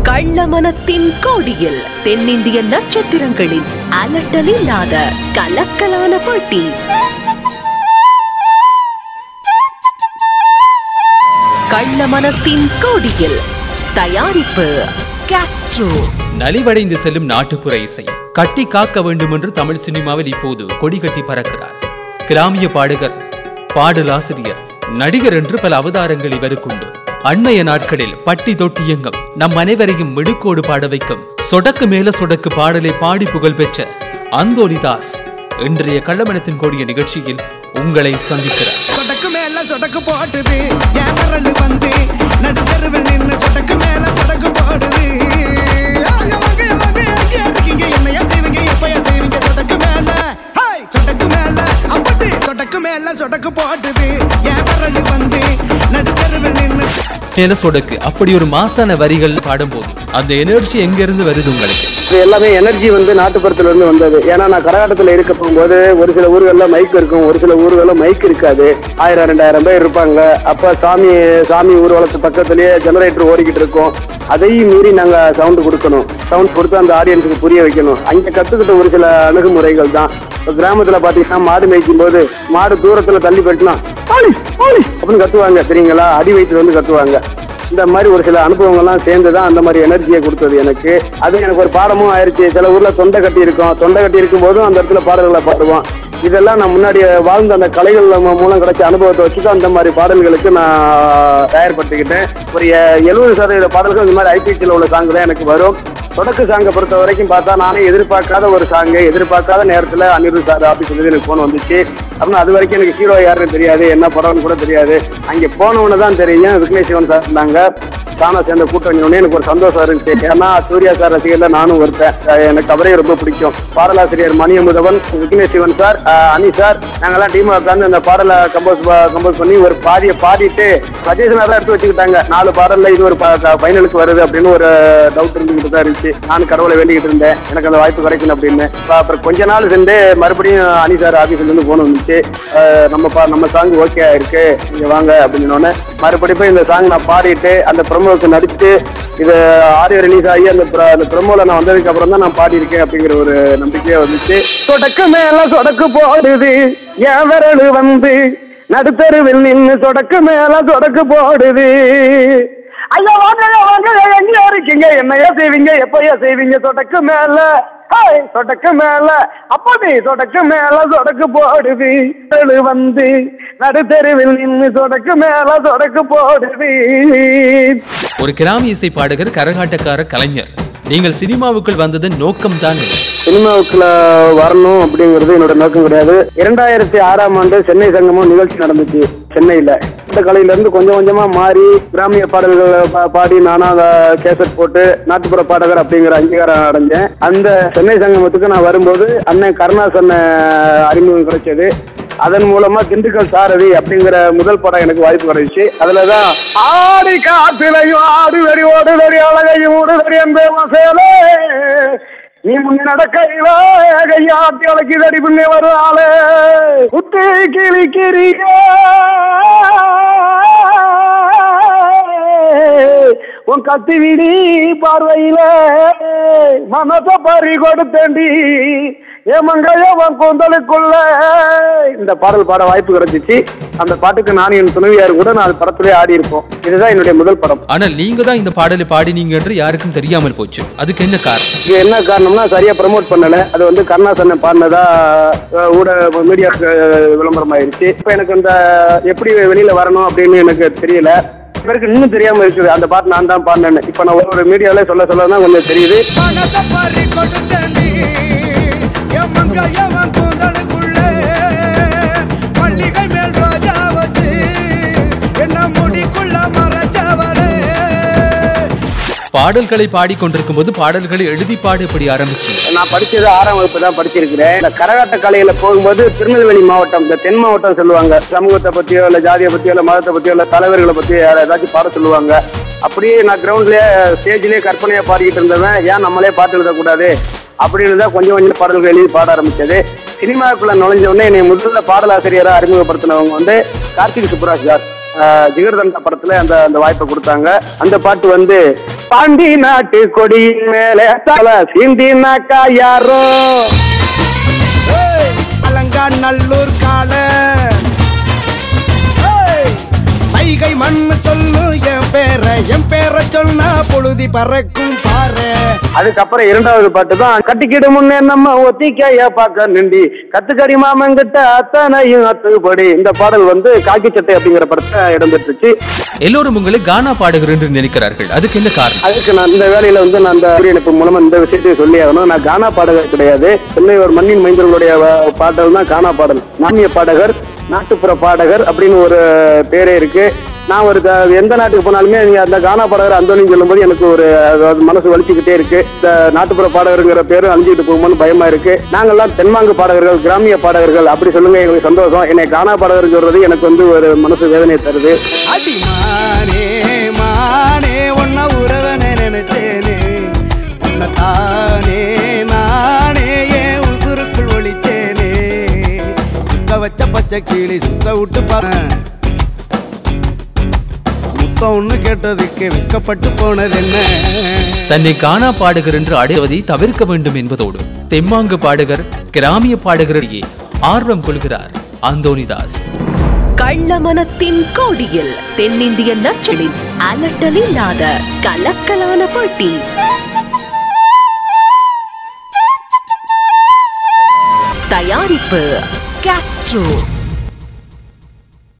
கள்ளமனத்தின் கோடியில் தென்னிந்திய நட்சத்திரங்களின் அலட்டலில்லாத கலக்கலான போட்டி கள்ளமனத்தின் கோடியில் தயாரிப்பு காஸ்ட்ரோ நலிவடைந்து செல்லும் நாட்டுப்புற இசை கட்டி காக்க வேண்டும் என்று தமிழ் சினிமாவில் இப்போது கொடி கட்டி பறக்கிறார் கிராமிய பாடகர் பாடலாசிரியர் நடிகர் என்று பல அவதாரங்கள் இவருக்குண்டு அண்மைய நாட்களில் பட்டி தொட்டியங்கம் நம் அனைவரையும் மிடுக்கோடு பாட வைக்கும் சொடக்கு மேல சொடக்கு பாடலை பாடி புகழ் பெற்ற அந்தோலிதாஸ் இன்றைய கள்ளமனத்தின் கோடிய நிகழ்ச்சியில் உங்களை சந்திக்கிறார் சொடக்கு மேல சொடக்கு போட்டுது என் விரல் வந்து நடுத்தருவில் நின்னு சொடக்கு மேல சொடக்கு போடுது ஐயா, வாங்க, வாங்க, எங்க இருக்கீங்க? என்னையா செய்வீங்க? எப்பயா செய்வீங்க? சொடக்கு மேல, ஹேய், சொடக்கு மேல, அப்படி சொடக்கு மேல சொடக்கு போட்டுது என் விரல் வந்து நடுத்தருவில் நின்னு மேல சொடக்கு அப்படி ஒரு மாசான வரிகள் பாடும்போது அந்த எனர்ஜி எங்க இருந்து வருது உங்களுக்கு இது எல்லாமே எனர்ஜி வந்து நாட்டுப்புறத்துல இருந்து வந்தது ஏன்னா நான் கரகாட்டத்துல இருக்க போகும்போது ஒரு சில ஊர்கள்ல மைக் இருக்கும் ஒரு சில ஊர்கள்ல மைக் இருக்காது ஆயிரம் ரெண்டாயிரம் பேர் இருப்பாங்க அப்ப சாமி சாமி ஊர்வலத்து பக்கத்துலயே ஜெனரேட்டர் ஓடிக்கிட்டு இருக்கும் அதையும் மீறி நாங்க சவுண்ட் கொடுக்கணும் சவுண்ட் கொடுத்து அந்த ஆடியன்ஸுக்கு புரிய வைக்கணும் அங்க கத்துக்கிட்ட ஒரு சில அணுகுமுறைகள் தான் இப்ப கிராமத்துல பாத்தீங்கன்னா மாடு மேய்க்கும் போது மாடு தூரத்துல தள்ளி போயிட்டுனா "பாலி, பாலி" அப்படின்னு கத்துவாங்க சரிங்களா அடி வயிற்றுல வந்து கத்துவாங்க இந்த மாதிரி ஒரு சில அனுபவங்கள்லாம் சேர்ந்து தான் அந்த மாதிரி எனர்ஜியை கொடுத்தது எனக்கு அது எனக்கு ஒரு பாடமும் ஆயிருச்சு சில ஊர்ல தொண்டை கட்டி இருக்கும் தொண்டை கட்டி இருக்கும் போதும் அந்த இடத்துல பாடல்களை பாடுவோம் இதெல்லாம் நான் முன்னாடி வாழ்ந்த அந்த கலைகள் மூ- மூலம் கிடைச்ச அனுபவத்தை வச்சு தான் அந்த மாதிரி பாடல்களுக்கு நான் தயார்படுத்திக்கிட்டேன் ஒரு எழுபது சதவீத பாடல்கள் இந்த மாதிரி ஐபிசியில் உள்ள சாங் தான் எனக்கு வரும் தொடக்க சாங்கை பொறுத்த வரைக்கும் பார்த்தா நானே எதிர்பார்க்காத ஒரு சாங்கு எதிர்பார்க்காத நேரத்தில் அனிருத் சார் ஆஃபீஸ் வந்து எனக்கு ஃபோன் வந்துச்சு அப்படின்னா அது வரைக்கும் எனக்கு ஹீரோ யாருன்னு தெரியாது என்ன படம்னு கூட தெரியாது அங்கே போனவொன்னு தான் தெரியும் விக்னேஷ் சிவன் சார் இருந்தாங்க தானா சேர்ந்த கூட்டணி ஒன்று எனக்கு ஒரு சந்தோஷம் இருந்துச்சு ஏன்னா சூர்யா சார் ரசிகர்ல நானும் ஒருத்தன் அஹ் எனக்கு அவரே ரொம்ப பிடிக்கும் பாடலாசிரியர் மணியமுதவன் விக்னேஷ் சிவன் சார் அஹ் அனி சார் நாங்கெல்லாம் டீமா உட்காந்து அந்த பாடலை கம்போஸ் கம்போஸ் பண்ணி ஒரு பாதியை பாடிட்டு சஜஷனாக தான் எடுத்து வச்சுக்கிட்டாங்க நாலு பாடல்ல இது ஒரு ஃபைனலுக்கு வருது அப்படின்னு ஒரு டவுட் இருந்துகிட்டு தான் இருந்துச்சு நான் கடவுளை வேண்டிக்கிட்டு இருந்தேன் எனக்கு அந்த வாய்ப்பு கிடைக்கணும் அப்படின்னு அப்ப அப்புறம் கொஞ்ச நாள் சென்று மறுபடியும் அனி சார் ஆஃபீஸ்ல இருந்து போன் வந்துச்சு அஹ் நம்ம பா நம்ம சாங் ஓகே இருக்கு நீங்க வாங்க அப்படின்னு சொன்னோன்னே மறுபடியும் போய் இந்த சாங் நான் பாடிட்டு அந்த ப்ரொமோவுக்கு நடிச்சு இது ஆடியோ ரிலீஸ் ஆகி அந்த pro- அந்த ப்ரொமோல நான் வந்ததுக்கு அப்புறம் தான் நான் பாடியிருக்கேன் அப்படிங்கிற ஒரு நம்பிக்கையே வந்துச்சு சொடக்கு மேல சொடக்கு போடுது என் விரல் வந்து நடுத்தருவில் நின்னு சொடக்கு மேல சொடக்கு போடுது ஐயா வாங்க வாங்க எங்க இருக்கீங்க என்னையா செய்வீங்க எப்பயா செய்வீங்க சொடக்கு மேல ஹாய் சொடக்கு மேல அப்படி சொடக்கு மேல சொடக்கு போடுது விரல் வந்து நடுத்தருவில் நின்னு சொடக்கு மேல சொடக்கு போடுது ஒரு கிராமிய இசை பாடகர் கரகாட்டக்கார கலைஞர் நீங்கள் சினிமாவுக்குள் வந்ததன் நோக்கம் தான் சினிமாவுக்குள்ள வரணும் அப்படிங்கிறது என்னோட நோக்கம் கிடையாது இரண்டாயிரத்தி ஆறாம் ஆண்டு சென்னை சங்கமம் நிகழ்ச்சி நடந்துச்சு சென்னையில இந்த கலையில இருந்து கொஞ்சம் கொஞ்சமா மாறி கிராமிய பாடல்கள் பா- பாடி நானும் அதை கேசட் போட்டு நாட்டுப்புற பாடகர் அப்படிங்கிற அங்கீகாரம் அடைஞ்சேன் அந்த சென்னை சங்கமத்துக்கு நான் வரும்போது அண்ணன் கருணாசன் அறிமுகம் கிடைச்சது அதன் மூலமா திண்டுக்கல் சாரதி அப்படிங்கிற முதல் படம் எனக்கு வாய்ப்பு கிடைச்சு அதுலதான் ஆடி காத்திலையும் ஆடு வெறி ஓடு வெறி அழகையும் ஓடு வெறி அந்த மசேலே நீ முன்ன நடக்கையில கையாட்டி அழைக்கி தடி பின்னே வரும் ஆளே குட்டி கிளிக்கிறிய உன் கத்தி விடி பார்வையில மனச பறி கொடுத்தேண்டி ஏமங்கையவன் கூந்தலுக்குள்ள இந்த பாடல் பாட வாய்ப்பு கிடைச்சிச்சு அந்த பாட்டுக்கு நான் என் துணைவியார் கூட நான் அது படத்திலே ஆடி இருப்போம் இதுதான் என்னுடைய முதல் படம் ஆனால் நீங்க தான் இந்த பாடலை பாடினீங்க என்று யாருக்கும் தெரியாமல் போச்சு அதுக்கு என்ன காரணம் இது என்ன காரணம்னா சரியா ப்ரமோட் பண்ணல அது வந்து கருணாசன் பாடினதா அஹ், ஊடக மீடியா விளம்பரம் ஆயிருச்சு இப்ப எனக்கு இந்த எப்படி வெளியில வரணும் அப்படின்னு எனக்கு தெரியல பேருக்கு இன்னும் தெரியாம இருக்குது அந்த பாட்டு நான் தான் பாடினேன்னு இப்ப நான் ஒரு மீடியால சொல்ல சொல்ல தான் கொஞ்சம் தெரியுது மனச பறி கொடுத்தேண்டி என் மங்கையவன் கூந்தலுக்குள்ள மல்லிகை மேல் ரோஜா வச்சு என்ன முடிக்குள்ள மறைச்சவளே பாடல்களை பாடிக்கொண்டிருக்கும் போது பாடல்களை எழுதி பாடு இப்படி ஆரம்பிச்சு நான் படிச்சது ஆறாம் வகுப்பு தான் படிச்சிருக்கிறேன் இந்த கரகாட்ட கலையில போகும்போது திருநெல்வேலி மாவட்டம் இந்த தென் மாவட்டம் சொல்லுவாங்க சமூகத்தை பத்தியோ இல்ல ஜாதியை பத்தியோ இல்ல மதத்தை பத்தியோ இல்ல தலைவர்களை பத்தியோ யாரை ஏதாச்சும் பாட சொல்லுவாங்க அப்படியே நான் கிரவுண்ட்லயே ஸ்டேஜ்லயே கற்பனையா பாடிக்கிட்டு இருந்தவன் ஏன் நம்மளே பாட்டு எழுதக்கூடாது அப்படின்னு தான் கொஞ்சம் கொஞ்சம் பாடல்கள் எழுதி பாட ஆரம்பிச்சது சினிமாவுக்குள்ள நுழைஞ்ச உடனே என்னை முதல்ல பாடலாசிரியரா அறிமுகப்படுத்தினவங்க வந்து கார்த்திக் சுப்ராஜ் சார் அஹ், ஜிகர்தண்டா படத்துல அந்த அந்த வாய்ப்பை கொடுத்தாங்க அந்த பாட்டு வந்து பாண்டி நாட்டு கொடியின் மேலே தல சீந்தினாக்கா யாரோ அலங்கா நல்லூர் கால வைகை மண்ணு சொல்லு என் பேர என் பேர சொன்னா பொழுதி பறக்கும் பாரு அதுக்கப்புறம் இரண்டாவது பாட்டு தான் கட்டிக்கிடு முன்னே நம்ம ஒத்திக்கையா பார்க்க நிண்டி கத்துக்கடி மாமங்கிட்ட அத்தனையும் அத்துப்படி இந்த பாடல் வந்து காக்கி சட்டை அப்படிங்கிற படத்தை இடம்பெற்றுச்சு எல்லோரும் உங்களை கானா பாடகர் என்று நினைக்கிறார்கள் அதுக்கு என்ன காரணம் அதுக்கு நான் இந்த வேலையில வந்து நான் இந்த இணைப்பு மூலமா இந்த விஷயத்தை சொல்லி ஆகணும் நான் கானா பாடகர் கிடையாது சென்னை ஒரு மண்ணின் மைந்தர்களுடைய வ- பாடல் தான் கானா பாடல் நாமிய பாடகர் நாட்டுப்புற பாடகர் அப்படின்னு ஒரு பேரே இருக்கு நான் ஒரு க- எந்த நாட்டுக்கு போனாலுமே நீங்க அந்த கானா பாடகர் அந்தோனின்னு சொல்லும்போது எனக்கு ஒரு அதாவது மனசு வலிச்சுக்கிட்டே இருக்கு இந்த நாட்டுப்புற பாடகருங்கிற பேரும் அழிஞ்சிட்டு போகும்போது பயமா இருக்கு நாங்கெல்லாம் தென்மாங்கு பாடகர்கள் கிராமிய பாடகர்கள் அப்படி சொல்லுங்க எங்களுக்கு சந்தோஷம் என்னை கானா பாடகர் சொல்றது எனக்கு வந்து ஒரு மனசு வேதனையை தருது அடி மானே மானே உன்ன உறவனை நினைச்சேனே உன்னை தானே நானே என் உசுருக்குள் ஒளிச்சேனே சுத்த வச்ச பச்சை கிளி சுத்த விட்டு பாரு முத்தம் ஒண்ணு கேட்டதுக்கு வெக்கப்பட்டு போனது என்ன தன்னை கானா பாடகர் என்று அடைவதை தவிர்க்க வேண்டும் என்பதோடு தெம்மாங்கு பாடகர் கிராமிய பாடகரிடையே ஆர்வம் கொள்கிறார் அந்தோனிதாஸ் கள்ளமனத்தின் கோடியில் தென்னிந்திய நச்சலின் அலட்டலில்லாத கலக்கலான போட்டி தயாரிப்பு காஸ்ட்ரோ